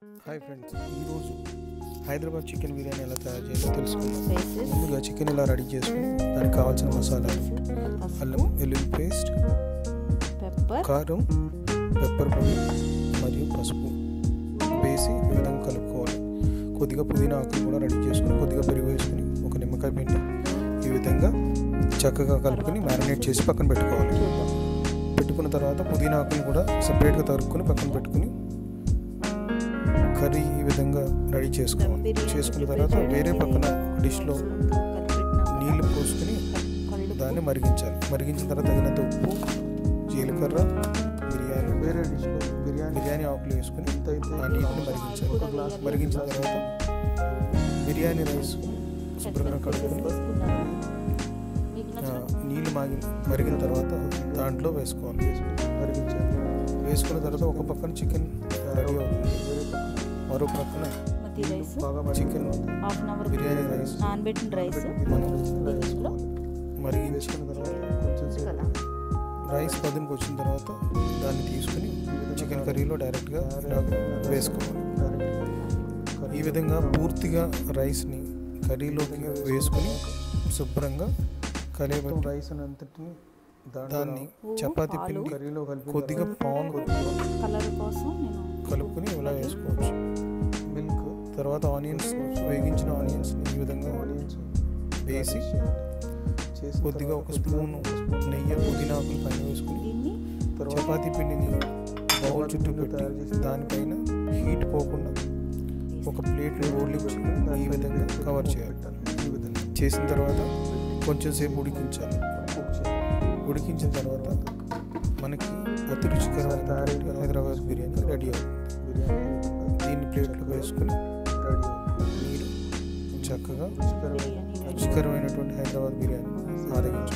hi friends ఈరోజు Hyderabad chicken biryani ఎలా తయారు చేయాలో తెలుసుకుందాం స్పైసెస్ ముందుగా చికెన్ ఇలా రెడీ చేసుకుని దానికి కావాల్సిన మసాలాలు అల్లం వెల్లుల్లి పేస్ట్ పెప్పర్ కారం పెప్పర్ పొడి మరియు పసుపు వేసి ఈ విధంగా కలుపుకోవాలి కొద్దిగా పుదీనా ఆకులు కూడా రెడీ చేసుకుని కొద్దిగా పెరుగు వేసుకుని ఒక నిమ్మకాయ పిండి ఈ విధంగా చక్కగా కలుపుకొని మ్యారినేట్ చేసి పక్కన పెట్టుకోవాలి చూద్దాం పెట్టుకున్న తర్వాత పుదీనా ఆకులు కూడా సపరేట్గా తరుక్కుని పక్కన పెట్టుకుని కర్రీ ఈ విధంగా రెడీ చేసుకోవాలి చేసుకున్న తర్వాత వేరే పక్కన ఒక డిష్లో నీళ్లు పోసుకొని దాన్ని మరిగించాలి మరిగించిన తర్వాత తగినంత ఉప్పు జీలకర్ర బిర్యానీ వేరే డిష్లో బిర్యానీ బిర్యానీ ఆకులు వేసుకుని ఆ నీటిని మరిగించాలి మరిగించిన తర్వాత బిర్యానీ రైస్ శుభ్రంగా కడుక్కొని ఆ, నీళ్ళు మాగి మరిగిన తర్వాత దాంట్లో వేసుకోవాలి మరిగించాలి వేసుకున్న తర్వాత ఒక పక్కన చికెన్ రెడీ అవుతుంది మరో పక్కన మతి rice chicken half an hour biryani rice నానబెట్టిన రైస్ మనం దీంట్లో మరిగించుకున్న తర్వాత కొంచెం కదా రైస్ పదునికి వచ్చిన తర్వాత దాన్ని తీసుకుని చికెన్ కర్రీలో డైరెక్ట్గా ఇలా వేసుకోవాలి ఈ విధంగా పూర్తిగా రైస్ని కర్రీలోకి వేసుకుని శుభ్రంగా కలిపి రైస్ అంతటిని దాన్ని చపాతీ పిండి కర్రీలో కొద్దిగా పాన్ కలర్ కోసం నేను కలుపుకొని ఇలా వేసుకోవచ్చు మిల్క్ తర్వాత ఆనియన్స్ వేగించిన ఆనియన్స్ని ఈ విధంగా ఆనియన్స్ వేసి కొద్దిగా ఒక స్పూన్ నెయ్యి పుదీనా ఆకులు పైన వేసుకుని దీన్ని చపాతీ పిండిని బౌల్ చుట్టూ పెట్టి దానిపైన హీట్ పోకుండా ఒక ప్లేట్లో ఓర్లించి ఈ విధంగా కవర్ చేయాలి ఈ విధంగా చేసిన తర్వాత కొంచెం సేపు ఉడికించాలి ఉడికించిన తర్వాత మనకి అతి రుచికరమైన హైదరాబాద్ బిర్యానీ రెడీ అవుతుంది దీన్ని ప్లేట్లో వేసుకుని మీరు చక్కగా బిర్యానీ రెడీ రుచికరమైనటువంటి హైదరాబాద్ బిర్యానీ ఆరగించుకోవాలి